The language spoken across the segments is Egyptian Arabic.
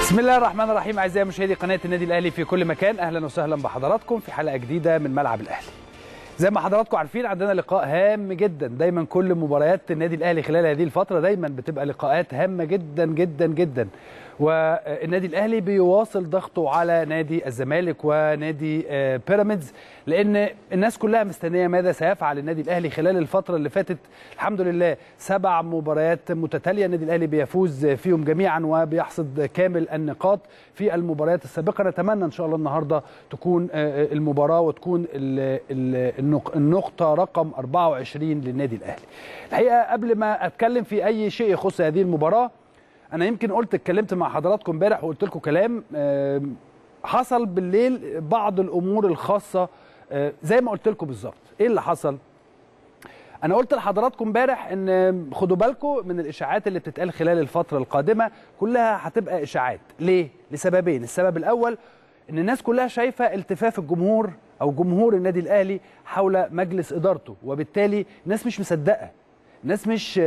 بسم الله الرحمن الرحيم اعزائي مشاهدي قناه النادي الاهلي في كل مكان اهلا وسهلا بحضراتكم في حلقه جديده من ملعب الاهلي زي ما حضراتكم عارفين عندنا لقاء هام جدا دايما كل مباريات النادي الاهلي خلال هذه الفتره دايما بتبقى لقاءات هامه جدا جدا جدا والنادي الاهلي بيواصل ضغطه على نادي الزمالك ونادي بيراميدز لان الناس كلها مستنيه ماذا سيفعل النادي الاهلي خلال الفتره اللي فاتت الحمد لله سبع مباريات متتاليه النادي الاهلي بيفوز فيهم جميعا وبيحصد كامل النقاط في المباريات السابقه نتمنى ان شاء الله النهارده تكون المباراه وتكون النقطه رقم 24 للنادي الاهلي الحقيقه قبل ما اتكلم في اي شيء يخص هذه المباراه انا يمكن قلت اتكلمت مع حضراتكم امبارح وقلت لكم كلام حصل بالليل بعض الامور الخاصه زي ما قلت لكم بالظبط ايه اللي حصل انا قلت لحضراتكم امبارح ان خدوا بالكم من الاشاعات اللي بتتقال خلال الفتره القادمه كلها هتبقى اشاعات ليه لسببين السبب الاول ان الناس كلها شايفه التفاف الجمهور او جمهور النادي الاهلي حول مجلس ادارته وبالتالي الناس مش مصدقه الناس مش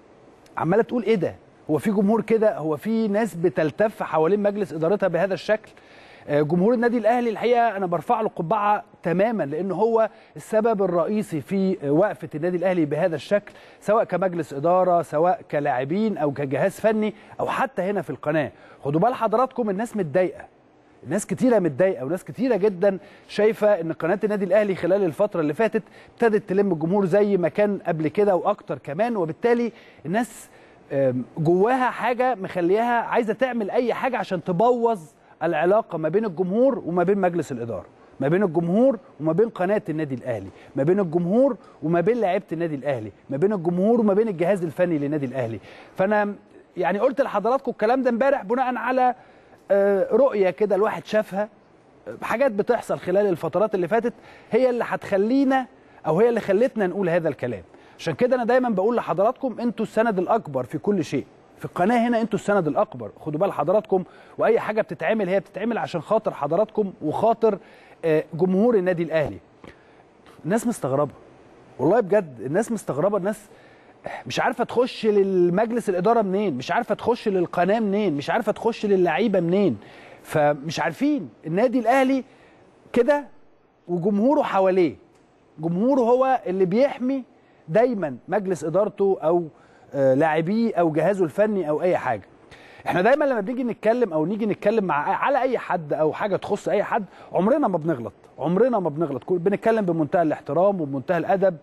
عماله تقول ايه ده هو في جمهور كده هو في ناس بتلتف حوالين مجلس ادارتها بهذا الشكل جمهور النادي الاهلي الحقيقه انا برفع له القبعه تماما لان هو السبب الرئيسي في وقفه النادي الاهلي بهذا الشكل سواء كمجلس اداره سواء كلاعبين او كجهاز فني او حتى هنا في القناه خدوا بال حضراتكم الناس متضايقه ناس كتيره متضايقه وناس كتيره جدا شايفه ان قناه النادي الاهلي خلال الفتره اللي فاتت ابتدت تلم الجمهور زي ما كان قبل كده واكتر كمان وبالتالي الناس جواها حاجه مخليها عايزه تعمل اي حاجه عشان تبوظ العلاقه ما بين الجمهور وما بين مجلس الاداره ما بين الجمهور وما بين قناه النادي الاهلي ما بين الجمهور وما بين لعيبه النادي الاهلي ما بين الجمهور وما بين الجهاز الفني للنادي الاهلي فانا يعني قلت لحضراتكم الكلام ده امبارح بناء على رؤيه كده الواحد شافها حاجات بتحصل خلال الفترات اللي فاتت هي اللي هتخلينا او هي اللي خلتنا نقول هذا الكلام عشان كده انا دايما بقول لحضراتكم انتوا السند الاكبر في كل شيء في القناه هنا انتوا السند الاكبر خدوا بال حضراتكم واي حاجه بتتعمل هي بتتعمل عشان خاطر حضراتكم وخاطر جمهور النادي الاهلي الناس مستغربه والله بجد الناس مستغربه الناس مش عارفه تخش للمجلس الاداره منين مش عارفه تخش للقناه منين مش عارفه تخش للعيبه منين فمش عارفين النادي الاهلي كده وجمهوره حواليه جمهوره هو اللي بيحمي دايما مجلس ادارته او لاعبيه او جهازه الفني او اي حاجه احنا دايما لما بنيجي نتكلم او نيجي نتكلم مع على اي حد او حاجه تخص اي حد عمرنا ما بنغلط عمرنا ما بنغلط بنتكلم بمنتهى الاحترام وبمنتهى الادب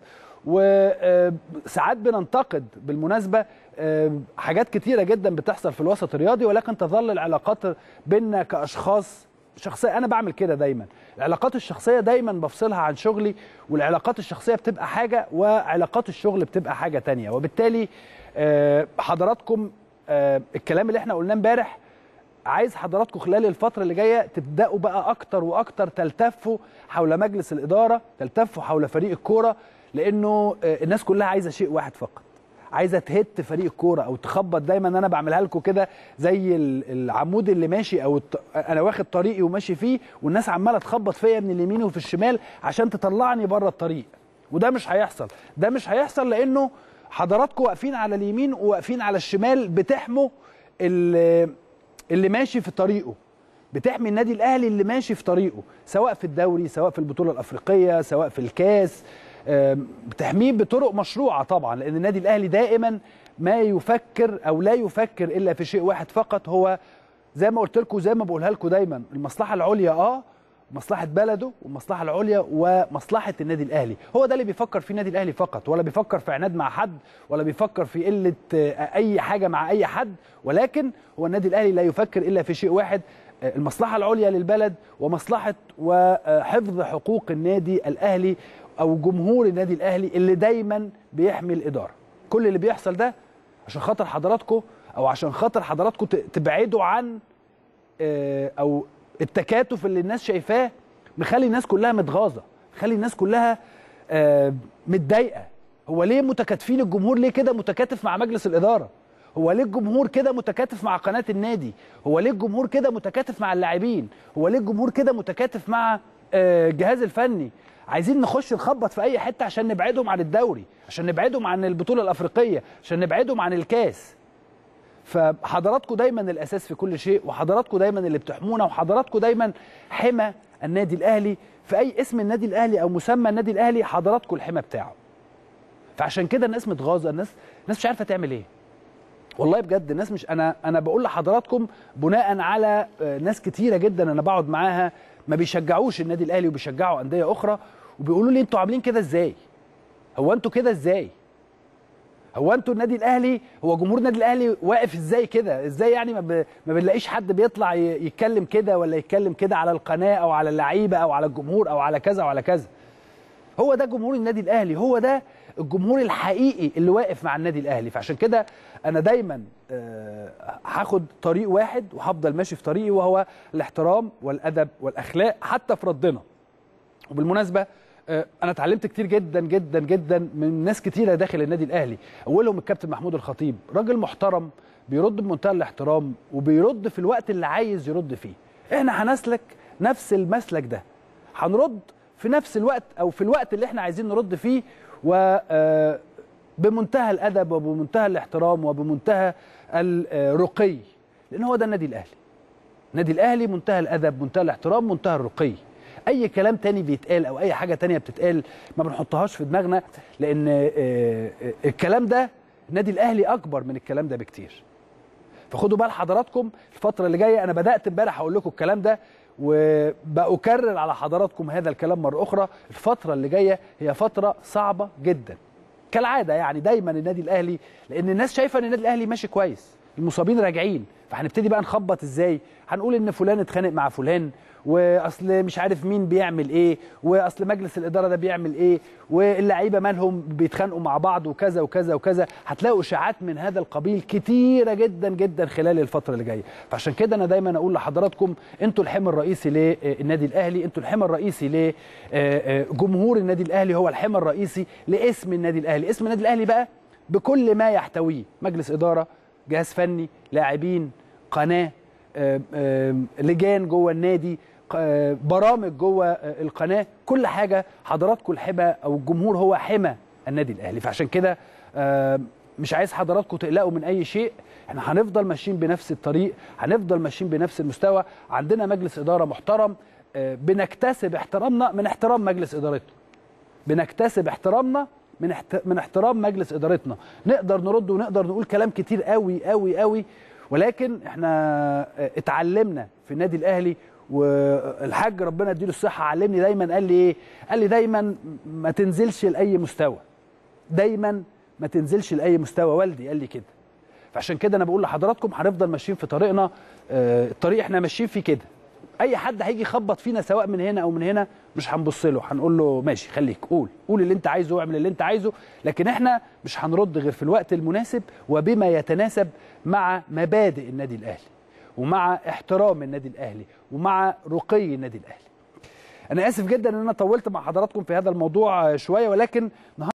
وساعات بننتقد بالمناسبه حاجات كتيره جدا بتحصل في الوسط الرياضي ولكن تظل العلاقات بيننا كاشخاص شخصيه انا بعمل كده دايما العلاقات الشخصيه دايما بفصلها عن شغلي والعلاقات الشخصيه بتبقى حاجه وعلاقات الشغل بتبقى حاجه تانية وبالتالي حضراتكم الكلام اللي احنا قلناه امبارح عايز حضراتكم خلال الفتره اللي جايه تبداوا بقى اكتر واكتر تلتفوا حول مجلس الاداره تلتفوا حول فريق الكوره لانه الناس كلها عايزه شيء واحد فقط عايزه تهت فريق الكوره او تخبط دايما انا بعملها لكم كده زي العمود اللي ماشي او انا واخد طريقي وماشي فيه والناس عماله تخبط فيا من اليمين وفي الشمال عشان تطلعني بره الطريق وده مش هيحصل ده مش هيحصل لانه حضراتكم واقفين على اليمين وواقفين على الشمال بتحموا اللي, اللي ماشي في طريقه بتحمي النادي الاهلي اللي ماشي في طريقه سواء في الدوري سواء في البطوله الافريقيه سواء في الكاس بتحميه بطرق مشروعه طبعا لان النادي الاهلي دائما ما يفكر او لا يفكر الا في شيء واحد فقط هو زي ما قلت لكم زي ما بقولها لكم دايما المصلحه العليا اه مصلحه بلده والمصلحه العليا ومصلحه النادي الاهلي هو ده اللي بيفكر فيه النادي الاهلي فقط ولا بيفكر في عناد مع حد ولا بيفكر في قله اي حاجه مع اي حد ولكن هو النادي الاهلي لا يفكر الا في شيء واحد المصلحه العليا للبلد ومصلحه وحفظ حقوق النادي الاهلي او جمهور النادي الاهلي اللي دايما بيحمي الاداره كل اللي بيحصل ده عشان خاطر حضراتكم او عشان خاطر حضراتكم تبعدوا عن او التكاتف اللي الناس شايفاه مخلي الناس كلها متغاظه مخلي الناس كلها متضايقه هو ليه متكاتفين الجمهور ليه كده متكاتف مع مجلس الاداره هو ليه الجمهور كده متكاتف مع قناه النادي هو ليه الجمهور كده متكاتف مع اللاعبين هو ليه الجمهور كده متكاتف مع الجهاز الفني عايزين نخش نخبط في اي حته عشان نبعدهم عن الدوري عشان نبعدهم عن البطوله الافريقيه عشان نبعدهم عن الكاس فحضراتكم دايما الاساس في كل شيء وحضراتكم دايما اللي بتحمونا وحضراتكم دايما حمى النادي الاهلي في اي اسم النادي الاهلي او مسمى النادي الاهلي حضراتكم الحمى بتاعه فعشان كده الناس متغاظه الناس الناس مش عارفه تعمل ايه والله بجد الناس مش انا انا بقول لحضراتكم بناء على آه، ناس كتيره جدا انا بقعد معاها ما بيشجعوش النادي الاهلي وبيشجعوا انديه اخرى وبيقولوا لي انتوا عاملين كده ازاي هو انتوا كده ازاي هو انتوا النادي الاهلي هو جمهور النادي الاهلي واقف ازاي كده ازاي يعني ما, ب... ما بنلاقيش حد بيطلع ي... يتكلم كده ولا يتكلم كده على القناه او على اللعيبه او على الجمهور او على كذا وعلى كذا هو ده جمهور النادي الاهلي هو ده الجمهور الحقيقي اللي واقف مع النادي الاهلي فعشان كده انا دايما آه، هاخد طريق واحد وهفضل ماشي في طريقي وهو الاحترام والادب والاخلاق حتى في ردنا وبالمناسبه آه، انا اتعلمت كتير جدا جدا جدا من ناس كتيره داخل النادي الاهلي اولهم الكابتن محمود الخطيب راجل محترم بيرد بمنتهى الاحترام وبيرد في الوقت اللي عايز يرد فيه احنا هنسلك نفس المسلك ده هنرد في نفس الوقت او في الوقت اللي احنا عايزين نرد فيه و آه، بمنتهى الادب وبمنتهى الاحترام وبمنتهى الرقي لان هو ده النادي الاهلي النادي الاهلي منتهى الادب منتهى الاحترام منتهى الرقي اي كلام تاني بيتقال او اي حاجه تانية بتتقال ما بنحطهاش في دماغنا لان آه، آه، الكلام ده النادي الاهلي اكبر من الكلام ده بكتير فخدوا بال حضراتكم الفتره اللي جايه انا بدات امبارح اقول لكم الكلام ده وبأكرر على حضراتكم هذا الكلام مره اخرى الفتره اللي جايه هي فتره صعبه جدا كالعاده يعني دايما النادي الاهلي لان الناس شايفه ان النادي الاهلي ماشي كويس المصابين راجعين فهنبتدي بقى نخبط ازاي هنقول ان فلان اتخانق مع فلان واصل مش عارف مين بيعمل ايه واصل مجلس الاداره ده بيعمل ايه واللعيبه مالهم بيتخانقوا مع بعض وكذا وكذا وكذا هتلاقوا اشاعات من هذا القبيل كتيره جدا جدا خلال الفتره اللي جايه فعشان كده انا دايما اقول لحضراتكم انتوا الحمى الرئيسي للنادي الاهلي انتوا الحمى الرئيسي لجمهور النادي الاهلي هو الحمى الرئيسي لاسم النادي الاهلي اسم النادي الاهلي بقى بكل ما يحتويه مجلس اداره جهاز فني لاعبين قناه آم، آم، لجان جوه النادي ق- آه، برامج جوه آه، القناه كل حاجه حضراتكم الحمى او الجمهور هو حمى النادي الاهلي فعشان كده آم، مش عايز حضراتكم تقلقوا من اي شيء احنا هنفضل ماشيين بنفس الطريق هنفضل ماشيين بنفس المستوى عندنا مجلس اداره محترم آه، بنكتسب احترامنا من احترام مجلس ادارته بنكتسب احترامنا من احت... من احترام مجلس ادارتنا نقدر نرد ونقدر نقول كلام كتير قوي قوي قوي ولكن احنا اه، اتعلمنا في النادي الاهلي والحاج ربنا يديله الصحه علمني دايما قال لي ايه قال لي دايما ما تنزلش لاي مستوى دايما ما تنزلش لاي مستوى والدي قال لي كده فعشان كده انا بقول لحضراتكم هنفضل ماشيين في طريقنا اه، الطريق احنا ماشيين فيه كده اي حد هيجي يخبط فينا سواء من هنا او من هنا مش هنبص له هنقول له ماشي خليك قول قول اللي انت عايزه واعمل اللي انت عايزه لكن احنا مش هنرد غير في الوقت المناسب وبما يتناسب مع مبادئ النادي الاهلي ومع احترام النادي الاهلي ومع رقي النادي الاهلي انا اسف جدا ان انا طولت مع حضراتكم في هذا الموضوع شويه ولكن